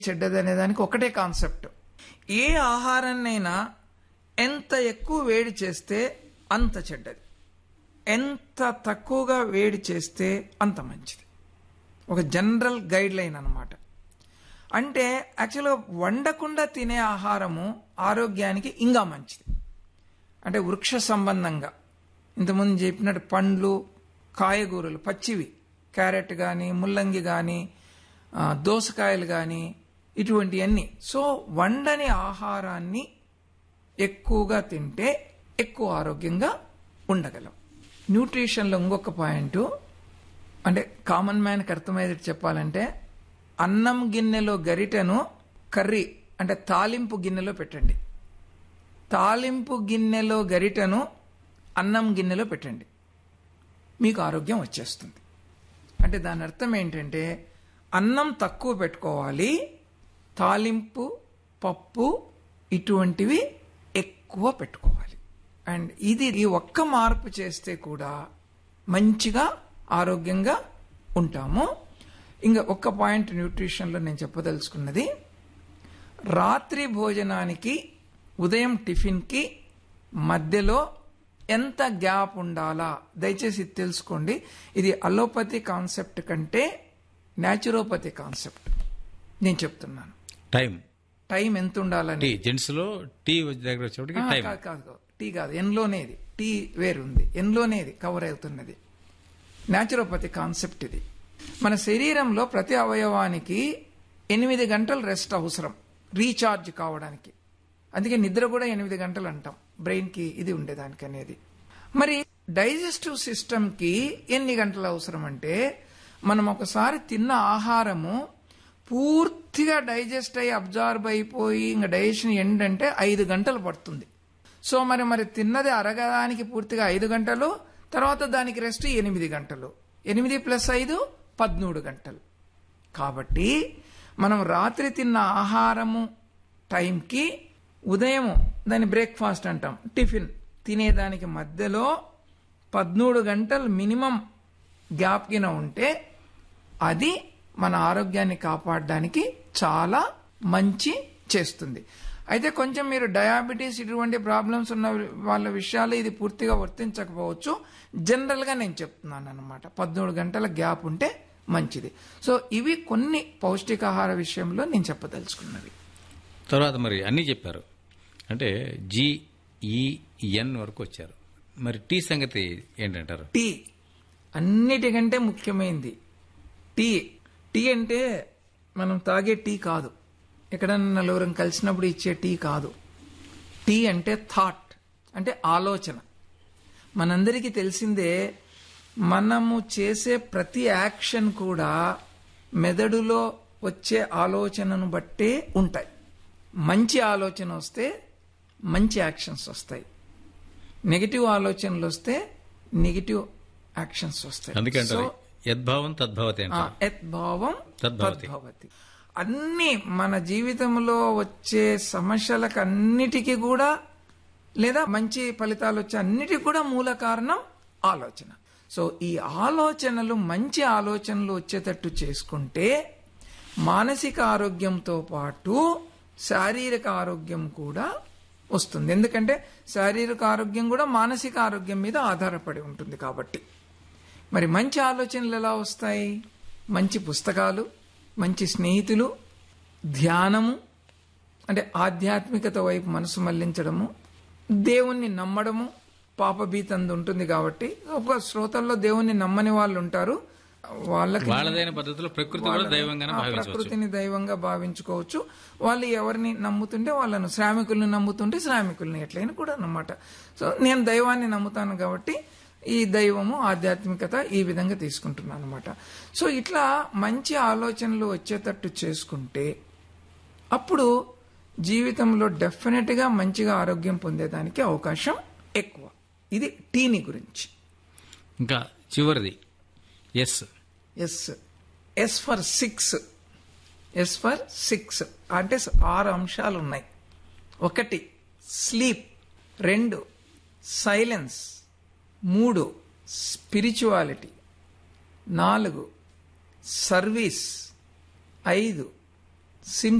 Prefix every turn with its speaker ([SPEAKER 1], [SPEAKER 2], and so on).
[SPEAKER 1] చెడ్డది అనే దానికి ఒకటే కాన్సెప్ట్ ఏ ఆహారాన్నైనా ఎంత ఎక్కువ వేడి చేస్తే అంత చెడ్డది ఎంత తక్కువగా వేడి చేస్తే అంత మంచిది ఒక జనరల్ గైడ్ లైన్ అనమాట అంటే యాక్చువల్గా వండకుండా తినే ఆహారము ఆరోగ్యానికి ఇంకా మంచిది అంటే వృక్ష సంబంధంగా ఇంతకుముందు చెప్పినట్టు పండ్లు కాయగూరలు పచ్చివి క్యారెట్ కానీ ముల్లంగి కానీ దోసకాయలు కానీ ఇటువంటివన్నీ సో వండని ఆహారాన్ని ఎక్కువగా తింటే ఎక్కువ ఆరోగ్యంగా ఉండగలం న్యూట్రిషన్లో ఇంకొక పాయింట్ అంటే కామన్ మ్యాన్కి అర్థమయ్యేది చెప్పాలంటే అన్నం గిన్నెలో గరిటెను కర్రీ అంటే తాలింపు గిన్నెలో పెట్టండి తాలింపు గిన్నెలో గరిటెను అన్నం గిన్నెలో పెట్టండి మీకు ఆరోగ్యం వచ్చేస్తుంది అంటే దాని అర్థం ఏంటంటే అన్నం తక్కువ పెట్టుకోవాలి తాలింపు పప్పు ఇటువంటివి ఎక్కువ పెట్టుకోవాలి అండ్ ఇది ఈ ఒక్క మార్పు చేస్తే కూడా మంచిగా ఆరోగ్యంగా ఉంటాము ఇంకా ఒక్క పాయింట్ న్యూట్రిషన్లో నేను చెప్పదలుచుకున్నది రాత్రి భోజనానికి ఉదయం టిఫిన్కి మధ్యలో ఎంత గ్యాప్ ఉండాలా దయచేసి ఇది తెలుసుకోండి ఇది అలోపతి కాన్సెప్ట్ కంటే న్యాచురోపతి కాన్సెప్ట్ నేను చెప్తున్నాను
[SPEAKER 2] టైం
[SPEAKER 1] టైం ఎంత ఉండాలని
[SPEAKER 2] టీ జెంట్స్ లో టీ దగ్గర వచ్చేప్పటికి
[SPEAKER 1] ఆ,
[SPEAKER 2] టైం
[SPEAKER 1] కాదు కాదు టీ కాదు ఎన్లోనేది టీ వేరుంది ఎన్లోనేది కవర్ అవుతున్నది న్యాచురోపతి కాన్సెప్ట్ ఇది మన శరీరంలో ప్రతి అవయవానికి ఎనిమిది గంటలు రెస్ట్ అవసరం రీఛార్జ్ కావడానికి అందుకే నిద్ర కూడా ఎనిమిది గంటలు అంటాం బ్రెయిన్కి ఇది ఉండేదానికి అనేది మరి డైజెస్టివ్ సిస్టమ్కి ఎన్ని గంటలు అవసరం అంటే మనం ఒకసారి తిన్న ఆహారము పూర్తిగా డైజెస్ట్ అయ్యి అబ్జార్బ్ అయిపోయి ఇంకా డైజెషన్ ఎండ్ అంటే ఐదు గంటలు పడుతుంది సో మరి మరి తిన్నది అరగడానికి పూర్తిగా ఐదు గంటలు తర్వాత దానికి రెస్ట్ ఎనిమిది గంటలు ఎనిమిది ప్లస్ ఐదు పదమూడు గంటలు కాబట్టి మనం రాత్రి తిన్న ఆహారము టైంకి ఉదయం దాన్ని బ్రేక్ఫాస్ట్ అంటాం టిఫిన్ తినేదానికి మధ్యలో పదమూడు గంటలు మినిమం గ్యాప్ కింద ఉంటే అది మన ఆరోగ్యాన్ని కాపాడడానికి చాలా మంచి చేస్తుంది అయితే కొంచెం మీరు డయాబెటీస్ ఇటువంటి ప్రాబ్లమ్స్ ఉన్న వాళ్ళ విషయాలు ఇది పూర్తిగా వర్తించకపోవచ్చు జనరల్గా నేను చెప్తున్నాను అనమాట పద్మూడు గంటల గ్యాప్ ఉంటే మంచిది సో ఇవి కొన్ని పౌష్టికాహార విషయంలో నేను చెప్పదలుచుకున్నవి
[SPEAKER 2] తర్వాత మరి అన్నీ చెప్పారు అంటే జిఈఎన్ వరకు వచ్చారు మరి టీ సంగతి ఏంటంటారు
[SPEAKER 1] టీ అన్నిటికంటే ముఖ్యమైనది టీ టీ అంటే మనం తాగే టీ కాదు ఎక్కడన్నా నలుగురం కలిసినప్పుడు ఇచ్చే టీ కాదు టీ అంటే థాట్ అంటే ఆలోచన మనందరికీ తెలిసిందే మనము చేసే ప్రతి యాక్షన్ కూడా మెదడులో వచ్చే ఆలోచనను బట్టే ఉంటాయి మంచి ఆలోచన వస్తే మంచి యాక్షన్స్ వస్తాయి నెగిటివ్ ఆలోచనలు వస్తే నెగిటివ్ యాక్షన్స్ వస్తాయి
[SPEAKER 2] అందుకే అంటారు
[SPEAKER 1] సో
[SPEAKER 2] యద్భావం తద్భవతి
[SPEAKER 1] ఆ,
[SPEAKER 2] అంటారు
[SPEAKER 1] యద్భావం
[SPEAKER 2] తద్భవతి.
[SPEAKER 1] తద్భవతి అన్ని మన జీవితంలో వచ్చే సమస్యలకు అన్నిటికీ కూడా లేదా మంచి ఫలితాలు వచ్చే అన్నిటికీ కూడా మూల కారణం ఆలోచన సో ఈ ఆలోచనలు మంచి ఆలోచనలు వచ్చేటట్టు చేసుకుంటే మానసిక ఆరోగ్యంతో పాటు శారీరక ఆరోగ్యం కూడా వస్తుంది ఎందుకంటే శారీరక ఆరోగ్యం కూడా మానసిక ఆరోగ్యం మీద ఆధారపడి ఉంటుంది కాబట్టి మరి మంచి ఆలోచనలు ఎలా వస్తాయి మంచి పుస్తకాలు మంచి స్నేహితులు ధ్యానము అంటే ఆధ్యాత్మికత వైపు మనసు మళ్లించడము దేవుణ్ణి నమ్మడము పాపభీతంది ఉంటుంది కాబట్టి ఒక శ్రోతల్లో దేవుణ్ణి నమ్మని వాళ్ళు ఉంటారు వాళ్ళకి
[SPEAKER 2] వాళ్ళదైన పద్ధతిలో ప్రకృతి కూడా దైవంగానే
[SPEAKER 1] ఆ
[SPEAKER 2] భావించవచ్చు
[SPEAKER 1] ప్రకృతిని దైవంగా భావించుకోవచ్చు వాళ్ళు ఎవరిని నమ్ముతుంటే వాళ్ళను శ్రామికుల్ని నమ్ముతుంటే శ్రామికుల్ని ఎట్లయినా కూడా అన్నమాట సో నేను దైవాన్ని నమ్ముతాను కాబట్టి ఈ దైవము ఆధ్యాత్మికత ఈ విధంగా తీసుకుంటున్నాను అనమాట సో ఇట్లా మంచి ఆలోచనలు వచ్చేటట్టు చేసుకుంటే అప్పుడు జీవితంలో డెఫినెట్గా మంచిగా ఆరోగ్యం పొందేదానికి అవకాశం ఎక్కువ ఇది టీని గురించి
[SPEAKER 2] ఇంకా చివరిది S
[SPEAKER 1] S S for six S for six అంటే ఆరు అంశాలు ఉన్నాయి ఒకటి స్లీప్ రెండు సైలెన్స్ మూడు స్పిరిచువాలిటీ నాలుగు సర్వీస్ ఐదు సిమ్